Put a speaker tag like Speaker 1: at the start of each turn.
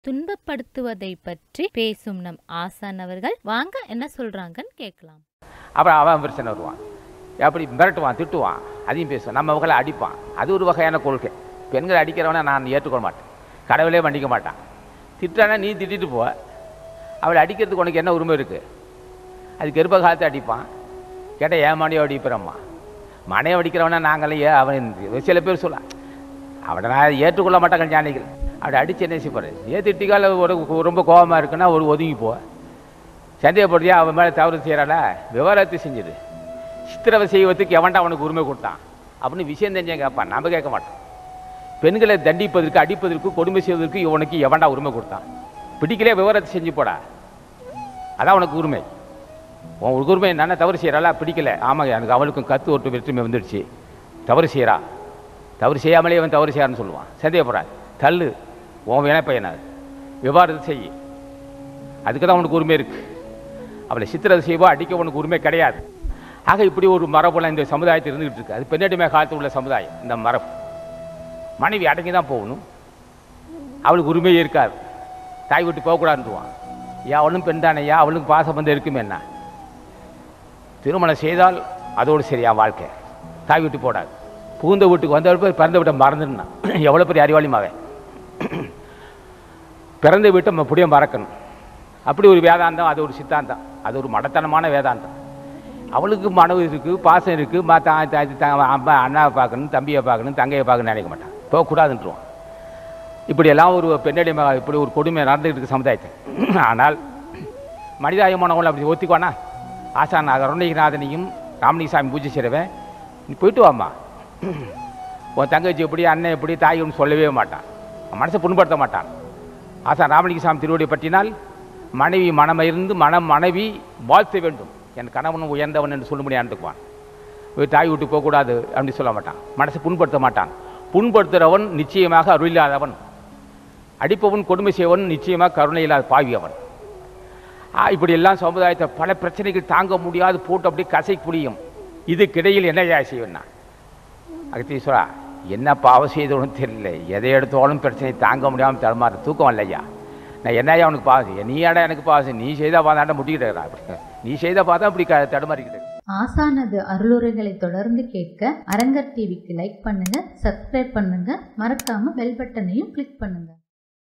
Speaker 1: துன்பப்படுத்துவதை பற்றி பேசும் நம் ஆசான் அவர்கள் வாங்க என்ன சொல்றாங்கன்னு கேட்கலாம்
Speaker 2: அப்புறம் அவன் பிரச்சனை வருவான் அப்படி மிரட்டுவான் திட்டுவான் அதையும் பேசுவான் நம்ம மகளை அடிப்பான் அது ஒரு வகையான கொள்கை பெண்களை அடிக்கிறவனை நான் ஏற்றுக்கொள்ள மாட்டேன் கடவுளே மன்னிக்க மாட்டான் திட்டானா நீ திட்டிட்டு போ அவளை அடிக்கிறதுக்கு உனக்கு என்ன உரிமை இருக்குது அது கர்ப்ப காலத்தை அடிப்பான் கேட்டால் ஏமாண்டியோ அடிப்பிறம்மா மனையை அடிக்கிறவனா நாங்களும் ஏ அவன் சில பேர் சொல்லலாம் அவனை நான் ஏற்றுக்கொள்ள மாட்டேன் கல்யாணிகள் அவளை அடித்து என்ன செய்ய போகிறேன் ஏன் திட்டிக்கால ஒரு ரொம்ப கோபமாக இருக்குன்னா ஒரு ஒதுங்கி போ சந்தேகப்படுறியா அவன் மேலே தவறு செய்கிறாளா விவரத்தை செஞ்சிடு சித்திரவை செய்வதற்கு எவன்டா அவனுக்கு உரிமை கொடுத்தான் அப்படின்னு விஷயம் தெரிஞ்சேன் கேட்பான் நம்ம கேட்க மாட்டோம் பெண்களை தண்டிப்பதற்கு அடிப்பதற்கு கொடுமை செய்வதற்கு இவனுக்கு எவன்டா உரிமை கொடுத்தான் பிடிக்கலையே விவரத்தை செஞ்சு போடா அதான் உனக்கு உரிமை உன் உரிமை என்னென்ன தவறு செய்கிறாளா பிடிக்கல ஆமாங்க எனக்கு அவளுக்கும் கத்து ஒட்டு வெற்றுமை வந்துடுச்சு தவறு செய்கிறா தவறு செய்யாமலே அவன் தவறு செய்யான்னு சொல்லுவான் சந்தேகப்படாது தள்ளு உன் வேணா பையனா விவாதத்தை செய் அதுக்கு தான் உனக்கு உரிமை இருக்குது அவளை சித்திரதை செய்வோ அடிக்க உனக்கு உரிமை கிடையாது ஆக இப்படி ஒரு மரபுலாம் இந்த சமுதாயத்தில் இருந்துகிட்டு இருக்கு அது பெண்ணடிமை காலத்தில் உள்ள சமுதாயம் இந்த மரபு மனைவி அடங்கி தான் போகணும் அவளுக்கு உரிமையே இருக்காது தாய் விட்டு போகக்கூடாதுன்றுவான் ஏன் அவளும் பெண் தானேயா அவளுக்கு பாசபந்தம் இருக்குமே என்ன திருமணம் செய்தால் அதோடு சரியா வாழ்க்கை தாய் விட்டு போடாது புகுந்த வீட்டுக்கு வந்த பிறந்த வீட்டை மறந்துடுனான் எவ்வளோ பெரிய அறிவாளிமாவே பிறந்த வீட்டை நம்ம புடிய மறக்கணும் அப்படி ஒரு வேதாந்தம் அது ஒரு சித்தாந்தம் அது ஒரு மடத்தனமான வேதாந்தம் அவளுக்கு மனவு இருக்குது பாசம் இருக்குது மா தா தா- தா- அம்மா அண்ணாவை பார்க்கணும் தம்பியை பார்க்கணும் தங்கையை பார்க்கணும்னு நினைக்க மாட்டான் போகக்கூடாதுன்றுவான் இப்படியெல்லாம் ஒரு பெண்ணடி ம- இப்படி ஒரு கொடுமை நடந்துகிட்டு இருக்கு சமுதாயத்தில் ஆனால் மனிதாயமானவங்களை அப்படி ஒத்திக்குவானா ஆசான் அருணகிநாதனையும் ராமலிங்கசாமி பூஜை செய்கிறவன் நீ போயிட்டு வாம்மா உன் தங்கச்சி எப்படி அண்ணன் எப்படி தாய்னு சொல்லவே மாட்டான் அவன் மனசை புண்படுத்த மாட்டான் ஆசான் ராமலிங்கசாமி திருவடி பற்றினால் மனைவி மனமிருந்து மனம் மனைவி வாழ்த்த வேண்டும் என் கணவன் உயர்ந்தவன் என்று சொல்லும்படி ஆண்டுக்குவான் போய் தாய் விட்டு போகக்கூடாது அப்படின்னு சொல்ல மாட்டான் மனசை புண்படுத்த மாட்டான் புண்படுத்துகிறவன் நிச்சயமாக அருள் இல்லாதவன் அடிப்பவன் கொடுமை செய்வன் நிச்சயமாக கருணை இல்லாத பாவி அவன் ஆ, இப்படி எல்லாம் சமுதாயத்தை பல பிரச்சனைகள் தாங்க முடியாது போட்டு அப்படியே கசை புரியும் இதுக்கிடையில் என்ன செய்வேன்னா அகத்தீஸ்வரா என்ன பாவம் செய்தவனும் தெரியல எதை எடுத்தாலும் பிரச்சனை தாங்க முடியாமல் தடுமாறு தூக்கம் இல்லையா நான் என்னையா அவனுக்கு பாவம் செய்ய நீ ஆடா எனக்கு பாவம் செய்ய நீ செய்தா பார்த்தாண்ட முட்டிக்கிட்டா அப்படி நீ செய்தா பார்த்தா அப்படி க தடுமாறிக்கிட்டு
Speaker 3: ஆசானது அருளுரைகளை தொடர்ந்து கேட்க அரங்கர் டிவிக்கு லைக் பண்ணுங்க சப்ஸ்கிரைப் பண்ணுங்க மறக்காம பெல் பட்டனையும் கிளிக் பண்ணுங்க